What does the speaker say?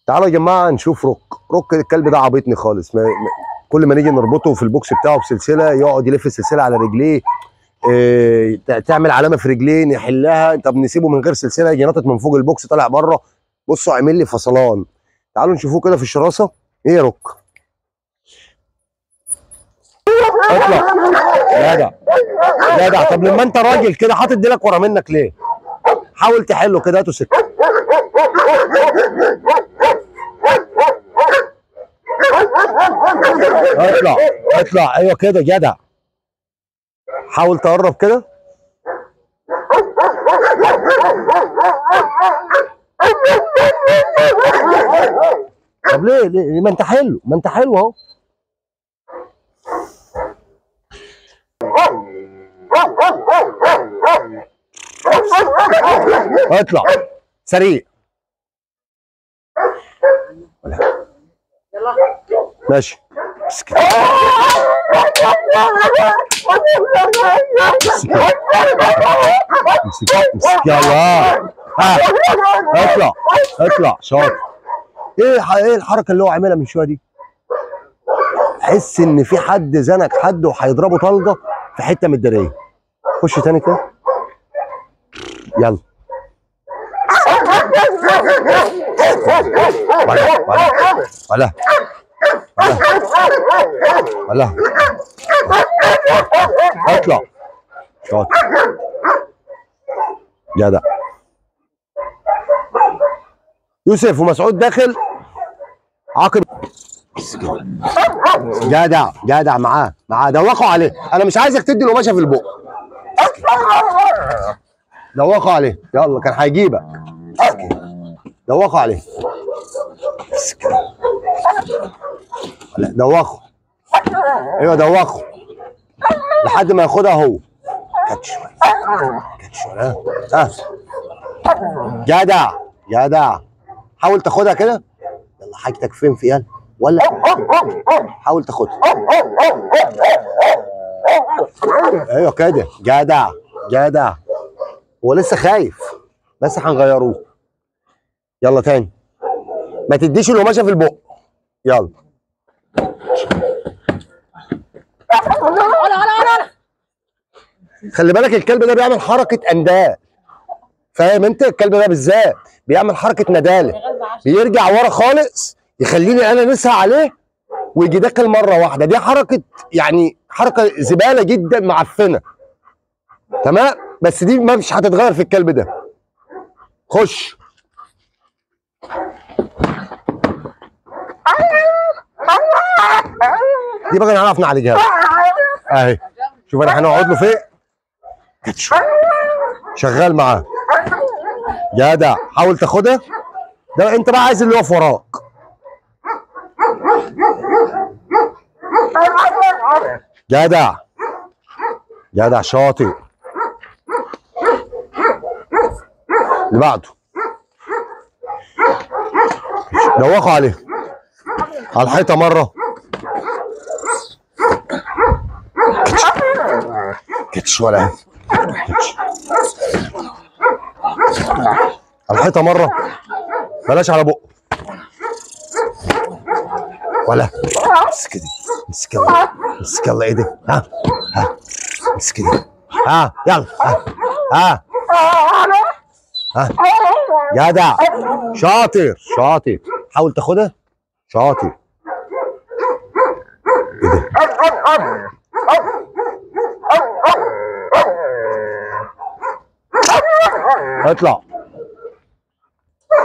تعالوا يا جماعه نشوف روك روك الكلب ده عبيطني خالص ما... ما... كل ما نيجي نربطه في البوكس بتاعه بسلسله يقعد يلف السلسله على رجليه إيه... تع- تعمل علامه في رجليه نحلها طب نسيبه من غير سلسله يجي ناطط من فوق البوكس طالع بره بصوا عامل لي فصلان تعالوا نشوفوه كده في الشراسه ايه يا روك اطلع جدع جدع طب لما انت راجل كده حاطط ديلك ورا منك ليه حاول تحله كده هاته سكه اطلع اطلع ايوه كده جدع حاول تقرب كده طب ليه ليه ما انت حلو ما انت حلو اهو اطلع سريع ماشي امسك. امسك امسك يلا ها اطلع اطلع شاطر ايه الح- ايه الحركه اللي هو عاملها من شويه دي حس ان في حد زنق حد وهيضربه طلقه في حته من الداريه خش تاني كده يلا ولا ولا ولا ولا اطلع شاطر جدع يوسف ومسعود داخل عاقب جدع جدع معاه معاه دوقوا عليه انا مش عايزك تدي القماشه في البق دوقوا عليه يلا كان هيجيبك دوقوا عليه لا دوخوا ايوه دوخوا لحد ما ياخدها هو كاتش كاتش ولا ها جدع جدع حاول تاخدها كده يلا حاجتك فين في يلا ولا حاول تاخدها ايوه كده جدع جدع هو لسه خايف بس هنغيروه يلا تاني ما تديش القماشه في البق يلا خلي بالك الكلب ده بيعمل حركه اندال فاهم انت الكلب ده بالذات بيعمل حركه نداله بيرجع ورا خالص يخليني انا نسعى عليه ويجي داخل مره واحده دي حركه يعني حركه زباله جدا معفنه تمام بس دي ما مش هتتغير في الكلب ده خش دي بقى نعرف نعالجها له. اهي شوف انا هنقعد له فين كاتشو. شغال معاه جدع حاول تاخدها ده انت بقى عايز اللي يقف وراك جدع جدع شاطر اللي بعده دوخوا عليه على الحيطه مره كتش كتش ولا كتش على الحيطه مره بلاش على بقه ولا امسك دي امسك يلا امسك يلا ايدي ها ها امسك دي ها يلا ها ها ها جدع شاطر شاطر حاول تاخدها شاطر اطلع